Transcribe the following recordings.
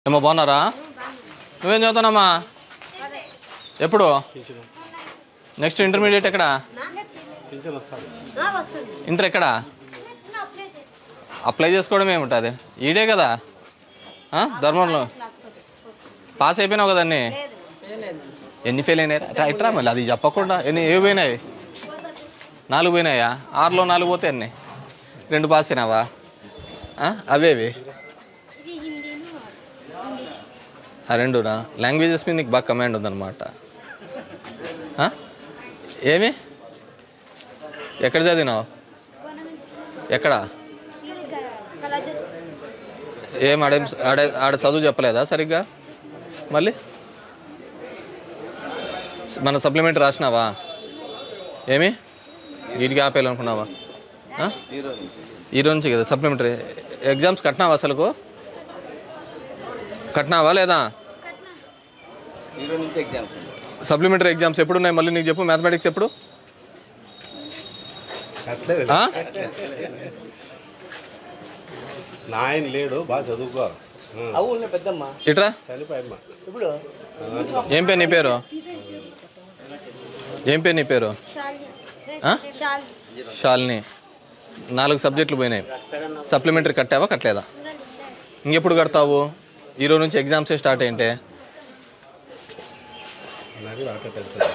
ఏమో బాగున్నారా నువ్వేం చదువుతున్నామ్మా ఎప్పుడు నెక్స్ట్ ఇంటర్మీడియట్ ఎక్కడ పింఛన్ వస్తాను వస్తుంది ఇంటర్ ఎక్కడ అప్లై చేసుకోవడం ఏముంటుంది ఈడే కదా ఆ? ధర్మంలో పాస్ అయిపోయినావు కదా అన్నీ ఎన్ని ఫెయిల్ అయినాయి రా ఇట్రా మళ్ళీ అది చెప్పకుండా ఎన్ని ఏవి పోయినాయి నాలుగు పోయినాయా ఆరులో నాలుగు పోతే ఎన్ని రెండు పాస్ అయినావా ఆ? అవేవి ఇది హిందీను ఇంగ్లీష్ ఆ రెండునా లాంగ్వేజెస్ మీద నీకు బాగా కమాండ్ ఉందన్నమాట ఆ? ఏమి ఎక్కడ చదివినావు ఎక్కడ కలాజెస్ ఏం ఆడే ఆడే ఆడ చదువు చెప్పలేదా సరిగ్గా మళ్ళీ మన సప్లిమెంట్ రాసినావా ఏమి వీటికి ఆపేయాలనుకున్నావా ఆ? ఈ రోజు నుంచి కదా సప్లిమెంటరీ ఎగ్జామ్స్ కట్టినావా అసలుకు కట్టినావా లేదా ఈరోజు నుంచి ఎగ్జామ్స్ సప్లిమెంటరీ ఎగ్జామ్స్ ఎప్పుడు ఉన్నాయి మళ్ళీ నీకు చెప్పు మ్యాథమెటిక్స్ ఎప్పుడు అట్లేదు ఆ? నా ఆయన లేడు బాగా చదువుకో ఆ, అవును పెద్దమ్మ ఇట్రా చనిపోయమ్మా ఇప్పుడు ఏం పేరు నీ పేరు ఏం పేరు నీ పేరు షాలి ఆ? షాలి షాల్ని నాలుగు సబ్జెక్టులు పోయినాయి సప్లిమెంటరీ కట్టావా కట్టలేదా ఇంకెప్పుడు కడతావు ఈ రోజు నుంచి ఎగ్జామ్సే స్టార్ట్ అయింటే నాకు ఆటో టెన్షన్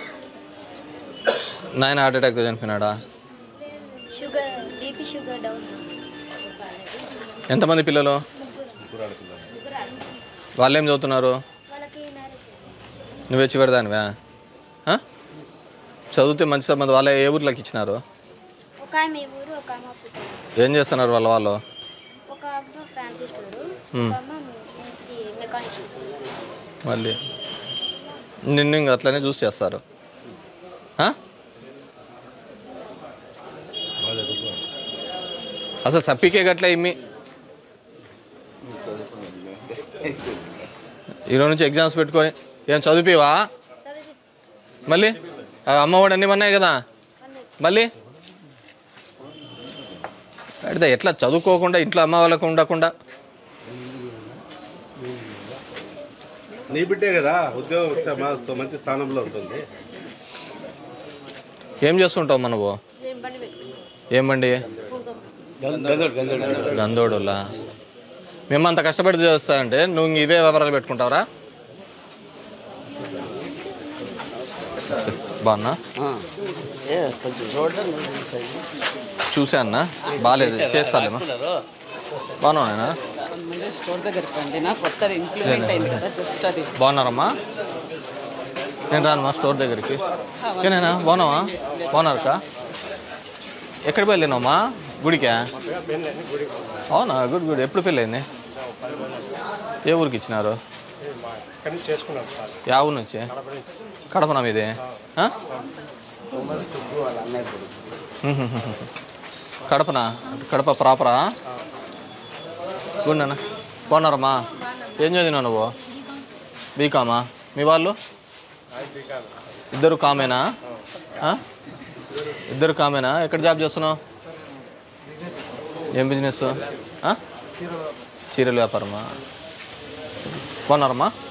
నాయన హార్ట్ అటాక్తో చనిపోయినాడా షుగర్ బీపీ షుగర్ డౌన్ ఎంతమంది పిల్లలు ముగ్గురు ఆడుతున్నారు వాళ్ళు ఏం చదువుతున్నారు వాళ్ళకి మ్యారేజ్ నువ్వే చివరిదానివా ఆ? చదివితే మంచి సంబంధం వాళ్ళ ఏ ఊర్లోకి ఇచ్చినారు ఒక ఆమె ఈ ఊరు ఒక ఆమె పుట్టిన ఏం చేస్తున్నారు వాళ్ళ వాళ్ళు ఒక అమ్మ ఫ్యాన్సీ స్టోరు Hmm. ఒక అమ్మ మెకానిక్ మళ్ళీ నిన్ను ఇంక అట్లనే చూసి చేస్తారు ఆ? బాగా చదువుకో అసలు సప్పికే గట్లే ఇమ్మి ఈరోజు నుంచి ఎగ్జామ్స్ పెట్టుకొని ఏం చదివివా చదివిస్తాను మళ్ళీ ఆ అమ్మఒడి అన్నీ ఉన్నాయి కదా మళ్ళీ అడితే ఎట్లా చదువుకోకుండా ఇంట్లో అమ్మ వాళ్ళకు ఉండకుండా నీ బిడ్డే కదా ఉద్యోగం వస్తే మా మంచి స్థానంలో ఉంటుంది ఏం చేస్తుంటావు మనవు నేను బండి పెట్టుకున్నాను ఏం బండి గందోడులా మేము అంత కష్టపడి చేస్తానంటే నువ్వు ఇంక ఇవే వ్యాపారాలు పెట్టుకుంటావరా బాగున్నా కొంచెం చూడండి చూశాన్నా బాగాలేదు చేస్తాలేమా బాగున్నావునా ముందే స్టోర్ దగ్గరికి రండి నా కొత్తది ఇంప్లిమెంట్ అయింది కదా జస్ట్ అది బాగున్నారమ్మా నేను రాను మా స్టోర్ దగ్గరికి ఓకేనేనా బాగున్నావా బాగున్నారక్క ఎక్కడికి వెళ్ళినావమ్మా గుడికా అవునా గుడ్ గుడ్ ఎప్పుడు పెళ్ళయింది ఏ ఊరికి ఇచ్చినారు యా ఊరు నుంచి కడపనా మీది ఆ? మ్మ్. కడపనా కడప ప్రాపరా గుడ్ నాన్న బాగున్నారమ్మా ఏం చదివినావు నువ్వు బీకామా మీ వాళ్ళు ఇద్దరు కామేనా ఆ? ఇద్దరు కామేనా ఎక్కడ జాబ్ చేస్తున్నావు ఏం బిజినెస్ ఆ? చీరల వ్యాపారమా బాగున్నారమ్మా